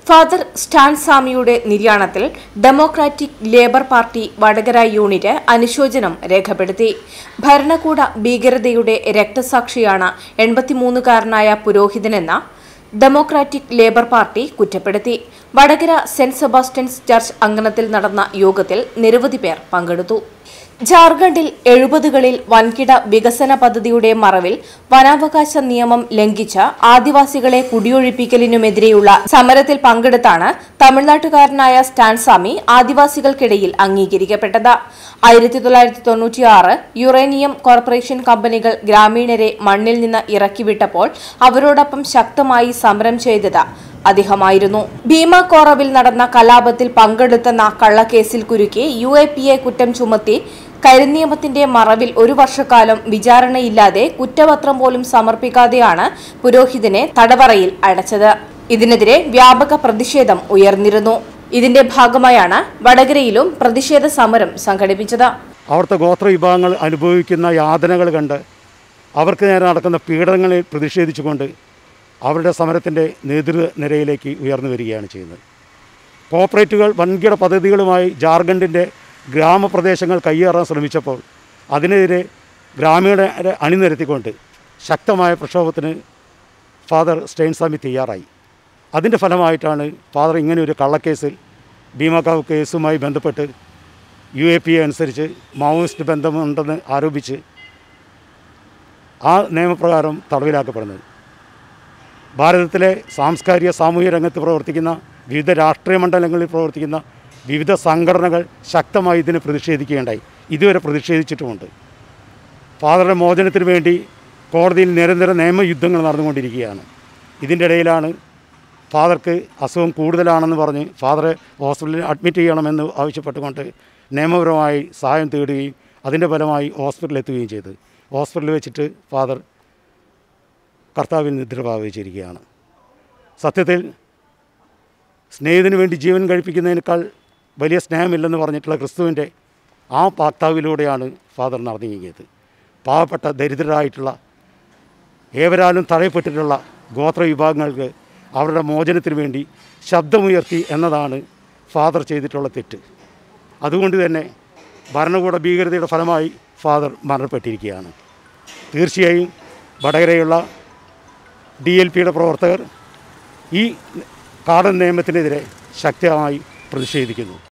father Stan സാമിയുടെ നിര്യാണത്തിൽ Democratic Labour Party Vadakara unit അനുശോചനം രേഖപ്പെടുത്തി ഭരണകൂട ഭീകരതയുടെ രക്തസാക്ഷിയാണ് എൺപത്തിമൂന്നുകാരനായ പുരോഹിതനെന്ന ഡെമോക്രാറ്റിക് ലേബർ പാർട്ടി കുറ്റപ്പെടുത്തി വടകര സെന്റ് സെബാസ്റ്റ്യൻസ് ചർച്ച് അങ്കണത്തിൽ നടന്ന യോഗത്തിൽ നിരവധി പേർ പങ്കെടുത്തു ജാർഖണ്ഡിൽ എഴുപതുകളിൽ വൻകിട വികസന പദ്ധതിയുടെ മറവിൽ വനാവകാശ നിയമം ലംഘിച്ച ആദിവാസികളെ കുടിയൊഴിപ്പിക്കലിനുമെതിരെയുള്ള സമരത്തിൽ പങ്കെടുത്താണ് തമിഴ്നാട്ടുകാരനായ സ്റ്റാൻസാമി ആദിവാസികൾക്കിടയിൽ അംഗീകരിക്കപ്പെട്ടത് ആയിരത്തി തൊള്ളായിരത്തി തൊണ്ണൂറ്റിയാറ് യുറേനിയം കോർപ്പറേഷൻ കമ്പനികൾ ഗ്രാമീണരെ മണ്ണിൽ നിന്ന് ഇറക്കിവിട്ടപ്പോൾ അവരോടൊപ്പം ശക്തമായി സമരം ചെയ്തത് അദ്ദേഹമായിരുന്നു ഭീമ കോറവിൽ നടന്ന കലാപത്തിൽ പങ്കെടുത്തെന്ന കള്ളക്കേസിൽ കുരുക്കി യു എ പി എ കുറ്റം ചുമത്തി കരിനിയമത്തിന്റെ മറവിൽ ഒരു വർഷക്കാലം വിചാരണയില്ലാതെ കുറ്റപത്രം പോലും സമർപ്പിക്കാതെയാണ് പുരോഹിതനെ തടവറയിൽ അടച്ചത് ഇതിനെതിരെ വ്യാപക പ്രതിഷേധം ഉയർന്നിരുന്നു ഇതിന്റെ ഭാഗമായാണ് വടകരയിലും പ്രതിഷേധ സമരം സംഘടിപ്പിച്ചത് അവിടുത്തെ ഗോത്ര വിഭാഗങ്ങൾ അനുഭവിക്കുന്ന യാതനകൾ കണ്ട് അവർക്ക് നേരെ നടക്കുന്ന പീഡനങ്ങളിൽ പ്രതിഷേധിച്ചുകൊണ്ട് അവരുടെ സമരത്തിൻ്റെ നേതൃനിരയിലേക്ക് ഉയർന്നു വരികയാണ് ചെയ്യുന്നത് കോപ്പറേറ്റുകൾ വൻകിട പദ്ധതികളുമായി ജാർഖണ്ഡിൻ്റെ ഗ്രാമപ്രദേശങ്ങൾ കയ്യേറാൻ ശ്രമിച്ചപ്പോൾ അതിനെതിരെ ഗ്രാമീണരെ അണിനിരത്തിക്കൊണ്ട് ശക്തമായ പ്രക്ഷോഭത്തിന് ഫാദർ സ്റ്റെയിൻസ്വാമി തയ്യാറായി അതിൻ്റെ ഫലമായിട്ടാണ് ഫാദർ ഇങ്ങനെ ഒരു കള്ളക്കേസിൽ ഭീമക്കാവ് കേസുമായി ബന്ധപ്പെട്ട് യു എ പി എ അനുസരിച്ച് മാവോയിസ്റ്റ് ബന്ധമുണ്ടെന്ന് ആരോപിച്ച് ആ നിയമപ്രകാരം തടവിലാക്കപ്പെടുന്നത് ഭാരതത്തിലെ സാംസ്കാരിക സാമൂഹിക രംഗത്ത് പ്രവർത്തിക്കുന്ന വിവിധ രാഷ്ട്രീയ മണ്ഡലങ്ങളിൽ പ്രവർത്തിക്കുന്ന വിവിധ സംഘടനകൾ ശക്തമായി ഇതിനെ പ്രതിഷേധിക്കുകയുണ്ടായി ഇതുവരെ പ്രതിഷേധിച്ചിട്ടുമുണ്ട് ഫാദറുടെ മോചനത്തിന് വേണ്ടി കോടതിയിൽ നിരന്തരം നിയമയുദ്ധങ്ങൾ നടന്നുകൊണ്ടിരിക്കുകയാണ് ഇതിൻ്റെ ഇടയിലാണ് ഫാദർക്ക് അസുഖം കൂടുതലാണെന്ന് പറഞ്ഞ് ഫാദറെ ഹോസ്പിറ്റലിൽ അഡ്മിറ്റ് ചെയ്യണമെന്ന് ആവശ്യപ്പെട്ടുകൊണ്ട് നിയമപരമായി സഹായം തേടുകയും അതിൻ്റെ ഫലമായി ഹോസ്പിറ്റലിൽ എത്തുകയും ചെയ്തു ഹോസ്പിറ്റലിൽ വെച്ചിട്ട് ഫാദർ കർത്താവിൽ നിദ്ര പ്രാപിച്ചിരിക്കുകയാണ് സത്യത്തിൽ സ്നേഹത്തിന് വേണ്ടി ജീവൻ കഴിപ്പിക്കുന്നതിനേക്കാൾ വലിയ സ്നേഹമില്ലെന്ന് പറഞ്ഞിട്ടുള്ള ക്രിസ്തുവിൻ്റെ ആ പാക്താവിലൂടെയാണ് ഫാദർ നടന്നു നീങ്ങിയത് പാവപ്പെട്ട ദരിദ്രരായിട്ടുള്ള ഏവരാലും തഴയപ്പെട്ടിട്ടുള്ള ഗോത്ര വിഭാഗങ്ങൾക്ക് അവരുടെ മോചനത്തിന് വേണ്ടി ശബ്ദമുയർത്തി എന്നതാണ് ഫാദർ ചെയ്തിട്ടുള്ള തെറ്റ് അതുകൊണ്ട് തന്നെ ഭരണകൂട ഭീകരതയുടെ ഫലമായി ഫാദർ മരണപ്പെട്ടിരിക്കുകയാണ് തീർച്ചയായും വടകരയുള്ള ഡി എൽ പിയുടെ പ്രവർത്തകർ ഈ കാടൻ നിയമത്തിനെതിരെ ശക്തമായി പ്രതിഷേധിക്കുന്നു